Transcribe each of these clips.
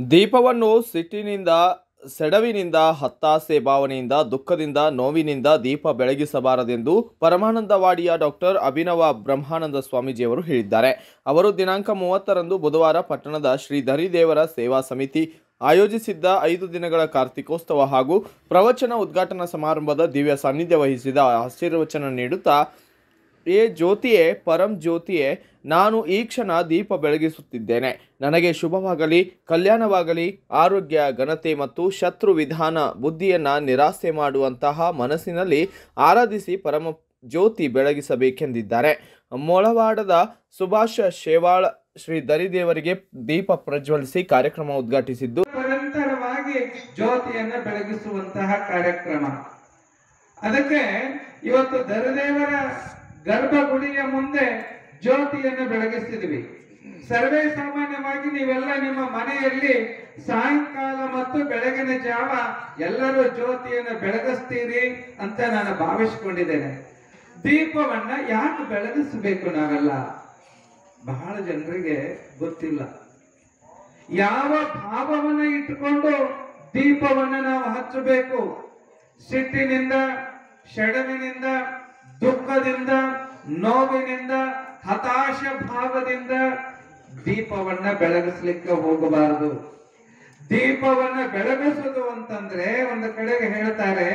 ದೀಪವನ್ನು ಸಿಟ್ಟಿನಿಂದ ಸೆಡವಿನಿಂದ ಹತ್ತಾಸೆ ಭಾವನೆಯಿಂದ ದುಃಖದಿಂದ ನೋವಿನಿಂದ ದೀಪ ಬೆಳಗಿಸಬಾರದೆಂದು ಪರಮಾನಂದವಾಡಿಯ ಡಾಕ್ಟರ್ ಅಭಿನವ ಬ್ರಹ್ಮಾನಂದ ಸ್ವಾಮೀಜಿಯವರು ಹೇಳಿದ್ದಾರೆ ಅವರು ದಿನಾಂಕ ಮೂವತ್ತರಂದು ಬುಧವಾರ ಪಟ್ಟಣದ ಶ್ರೀ ಧರಿದೇವರ ಸೇವಾ ಸಮಿತಿ ಆಯೋಜಿಸಿದ್ದ ಐದು ದಿನಗಳ ಕಾರ್ತಿಕೋತ್ಸವ ಹಾಗೂ ಪ್ರವಚನ ಉದ್ಘಾಟನಾ ಸಮಾರಂಭದ ದಿವ್ಯ ಸಾನ್ನಿಧ್ಯ ವಹಿಸಿದ ಆಶೀರ್ವಚನ ನೀಡುತ್ತಾ ಏ ಜ್ಯೋತಿಯೇ ಪರಂ ಜ್ಯೋತಿಯೇ ನಾನು ಈ ಕ್ಷಣ ದೀಪ ಬೆಳಗಿಸುತ್ತಿದ್ದೇನೆ ನನಗೆ ಶುಭವಾಗಲಿ ಕಲ್ಯಾಣವಾಗಲಿ ಆರೋಗ್ಯ ಘನತೆ ಮತ್ತು ಶತ್ರು ವಿಧಾನ ಬುದ್ಧಿಯನ್ನು ನಿರಾಸೆ ಮಾಡುವಂತಹ ಮನಸ್ಸಿನಲ್ಲಿ ಆರಾಧಿಸಿ ಪರಮ ಜ್ಯೋತಿ ಬೆಳಗಿಸಬೇಕೆಂದಿದ್ದಾರೆ ಮೊಳವಾಡದ ಸುಭಾಷ್ ಶೇವಾಳ್ ಶ್ರೀ ದರಿದೇವರಿಗೆ ದೀಪ ಪ್ರಜ್ವಲಿಸಿ ಕಾರ್ಯಕ್ರಮ ಉದ್ಘಾಟಿಸಿದ್ದು ನಿರಂತರವಾಗಿ ಜ್ಯೋತಿಯನ್ನ ಬೆಳಗಿಸುವಂತಹ ಕಾರ್ಯಕ್ರಮ ಅದಕ್ಕೆ ಇವತ್ತು ದರದೇವರ ಗರ್ಭಗುಡಿಯ ಮುಂದೆ ಜ್ಯೋತಿಯನ್ನು ಬೆಳಗಿಸ್ತಿದ್ವಿ ಸರ್ವೇ ಸಾಮಾನ್ಯವಾಗಿ ನೀವೆಲ್ಲ ನಿಮ್ಮ ಮನೆಯಲ್ಲಿ ಸಾಯಂಕಾಲ ಮತ್ತು ಬೆಳಗಿನ ಜಾವ ಎಲ್ಲರೂ ಜ್ಯೋತಿಯನ್ನು ಬೆಳಗಿಸ್ತೀರಿ ಅಂತ ನಾನು ಭಾವಿಸ್ಕೊಂಡಿದ್ದೇನೆ ದೀಪವನ್ನ ಯಾಕೆ ಬೆಳಗಿಸಬೇಕು ನಾವೆಲ್ಲ ಬಹಳ ಜನರಿಗೆ ಗೊತ್ತಿಲ್ಲ ಯಾವ ಭಾವವನ್ನ ಇಟ್ಟುಕೊಂಡು ದೀಪವನ್ನ ನಾವು ಹಚ್ಚಬೇಕು ಸಿಟ್ಟಿನಿಂದ ಶಡವಿನಿಂದ ದುಃಖದಿಂದ ನೋವಿನಿಂದ ಹತಾಶ ಭಾವದಿಂದ ದೀಪವನ್ನ ಬೆಳಗಿಸ್ಲಿಕ್ಕೆ ಹೋಗಬಾರದು ದೀಪವನ್ನ ಬೆಳಗಿಸುವುದು ಅಂತಂದ್ರೆ ಒಂದು ಕಡೆಗೆ ಹೇಳ್ತಾರೆ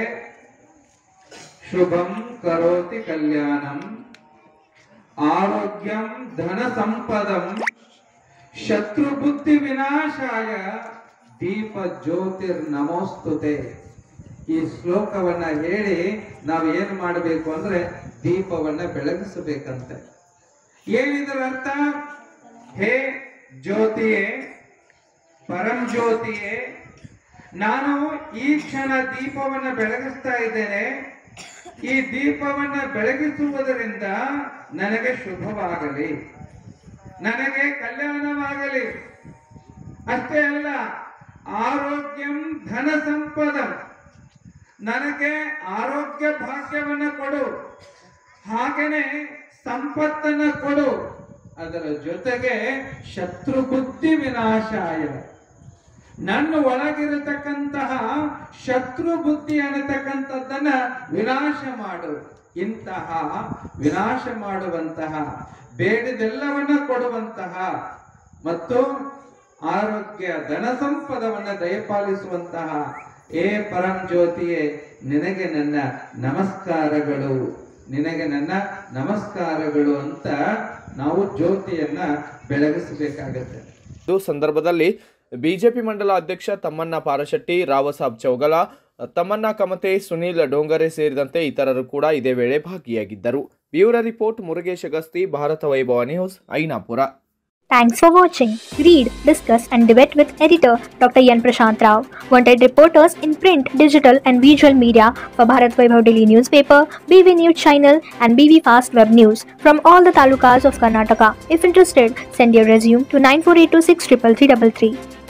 ಶುಭಂ ಕರೋತಿ ಕಲ್ಯಾಣಂ ಆರೋಗ್ಯಂ ಧನ ಸಂಪದಂ ಶತ್ರು ಬುದ್ಧಿ ವಿನಾಶಾಯ ದೀಪ ಜ್ಯೋತಿರ್ ನಮೋಸ್ತುತೆ ಈ ಶ್ಲೋಕವನ್ನ ಹೇಳಿ ನಾವು ಏನು ಮಾಡಬೇಕು ಅಂದ್ರೆ ದೀಪವನ್ನ ಬೆಳಗಿಸಬೇಕಂತೆ ಏನಿದರ ಅರ್ಥ ಹೇ ಜ್ಯೋತಿಯೇ ಪರಂ ಜ್ಯೋತಿಯೇ ನಾನು ಈ ಕ್ಷಣ ದೀಪವನ್ನ ಬೆಳಗಿಸ್ತಾ ಇದ್ದೇನೆ ಈ ದೀಪವನ್ನ ಬೆಳಗಿಸುವುದರಿಂದ ನನಗೆ ಶುಭವಾಗಲಿ ನನಗೆ ಕಲ್ಯಾಣವಾಗಲಿ ಅಷ್ಟೇ ಅಲ್ಲ ಆರೋಗ್ಯಂ ಧನ ಸಂಪದ ನನಗೆ ಆರೋಗ್ಯ ಭಾಗ್ಯವನ್ನ ಕೊಡು ಹಾಗೇನೆ ಸಂಪತ್ತನ್ನ ಕೊಡು ಅದರ ಜೊತೆಗೆ ಶತ್ರು ಬುದ್ಧಿ ವಿನಾಶಾಯ ನನ್ನ ಒಳಗಿರತಕ್ಕಂತಹ ಶತ್ರು ಬುದ್ಧಿ ಅನ್ನತಕ್ಕಂಥದ್ದನ್ನ ವಿನಾಶ ಮಾಡು ಇಂತಹ ವಿನಾಶ ಮಾಡುವಂತಹ ಬೇಡಿದೆಲ್ಲವನ್ನ ಕೊಡುವಂತಹ ಮತ್ತು ಆರೋಗ್ಯ ಧನ ಸಂಪದವನ್ನ ದಯಪಾಲಿಸುವಂತಹ ಏ ಪರಂ ಜ್ಯೋತಿಯೇ ನಿನಗೆ ನನ್ನ ನಮಸ್ಕಾರಗಳು ನಿನಗೆ ನನ್ನ ನಮಸ್ಕಾರಗಳು ಅಂತ ನಾವು ಜ್ಯೋತಿಯನ್ನ ಬೆಳಗಿಸಬೇಕಾಗತ್ತೆ ಇದು ಸಂದರ್ಭದಲ್ಲಿ ಬಿಜೆಪಿ ಮಂಡಲ ಅಧ್ಯಕ್ಷ ತಮ್ಮಣ್ಣ ಪಾರಶೆಟ್ಟಿ ರಾವಸಾಬ್ ಚೌಗಲ ತಮ್ಮಣ್ಣ ಕಮತೆ ಸುನೀಲ್ ಡೋಂಗರೆ ಸೇರಿದಂತೆ ಇತರರು ಕೂಡ ಇದೇ ವೇಳೆ ಭಾಗಿಯಾಗಿದ್ದರು bureau report Murugesh Agasti Bharata Vaibhava news Ainapura Thanks for watching. Read, discuss, and debate with editor Dr. Yan Prashant Rao. Wanted reporters in print, digital, and visual media for Bharat Vaibhav Daily newspaper, BV News channel, and BV Fast Web News from all the talukas of Karnataka. If interested, send your resume to 9482633333.